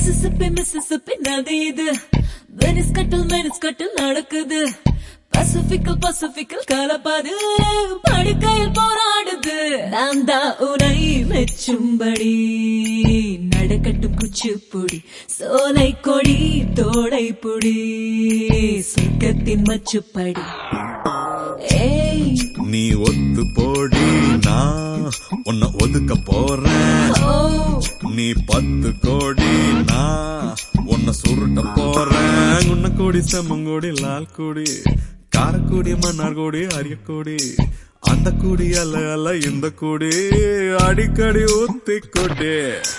Mississippi Mississippi நதி இது Venice கட்டில் வெனிஸ் கட்டில் நடக்குது பசிபிக்கல் பசிபிக்கல் கலப்பாது படுக்கையில் போராடுது நான் தான் உனை மெச்சும்படி நடக்கட்டும் குச்சிப்புடி சோலை கொடி தோடை புடி சொர்க்கத்தின் மச்சுப்படி ஏய் நீ ஒத்து போடி நான் உன்னை ஒதுக்க போறேன் ஓ நீ பத்து கோடி நான் உன்னை சுருட்ட போறேன் உன்னை கோடி செம்மங்கோடி லால் கோடி காரக்கோடி மன்னார் கோடி அரியக்கோடி அந்த கூடி அல்ல அல்ல இந்த கூடி அடிக்கடி ஊத்தி கொடி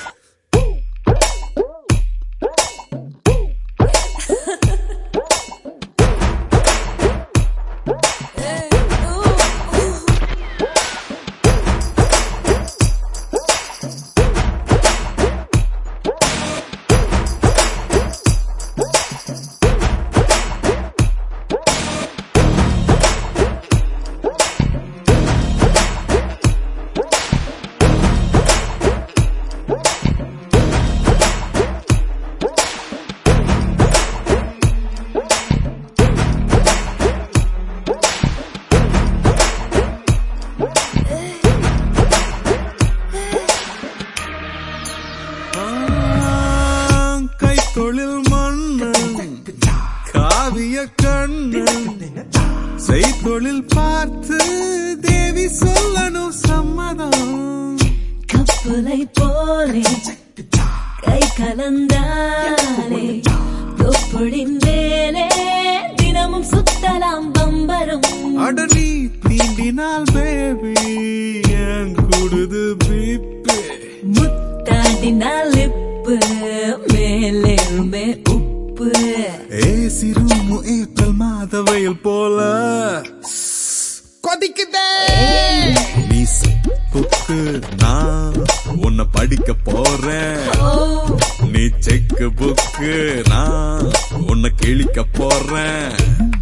கை தொழில் மன்னன் காவிய கண்ணன் செய்தொழில் பார்த்து தேவி சொல்லணும் சம்மதம் கப்பலை போலே கை கலந்தாலே தொப்புளின் மேலே தினமும் சுத்தலாம் பம்பரம் அட நீ தீண்டினால் பேபி என் கூடுது பீப்பி முத்தாடினால் இப்பு மேலேருமே உப்பு ஏ சிறுமு ஏப்ரல் மாத வெயில் போல கொதிக்குதே நீ புக்கு நான் உன்னை படிக்க போறேன் ஓ நீ செக் புக்கு நான் உன்னை கிழிக்க போறேன்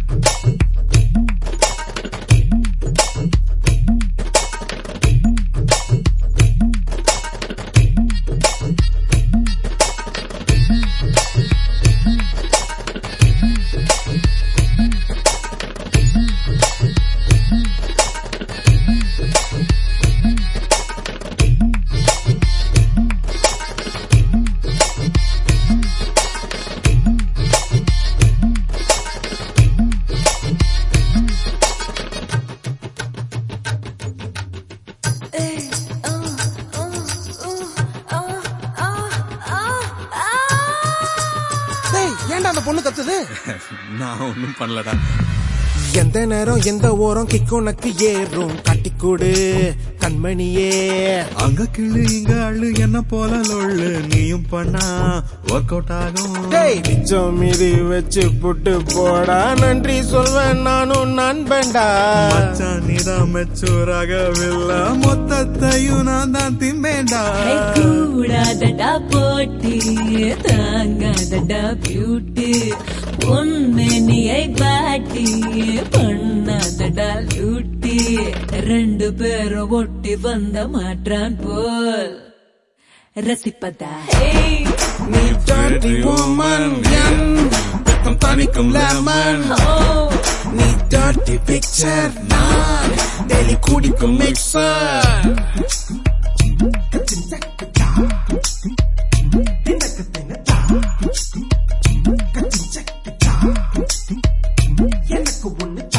டேய் ஏன்டா அந்த பொண்ணு கத்துது நான் ஒன்னும் பண்ணலடா எந்த நேரம் எந்த ஓரம் கிக்கு உனக்கு ஏறும் கட்டிக்கூடு கண்மணியே அங்க கிளு இங்க அள்ளு என்ன போல லொள்ளு நீயும் பண்ணா ஒர்க் அவுட் ஆகும் டேய் மிச்சம் மீதி வச்சு புட்டு போடா நன்றி சொல்வேன் நானும் நண்பன்டா மச்சான் நீதான் மெச்சூராகவில்லை மொத்தத்தையும் நான் தான் திம்பேண்டா கை கூடாதடா போட்டி தாங்காதடா பியூட்டி பொண்ணு நீயை பாட்டி பண்ணாதடா லூட்டி ரெண்டு பேரும் ஒட்டி வந்த மாற்றான் போல் ரசிப்பதா Hey, நீ dirty woman என் வெக்கம் தணிக்கும் lemon oh, நீ dirty picture நான் டெய்லி குடிக்கும் mixer எனக்கு ஒண்ணு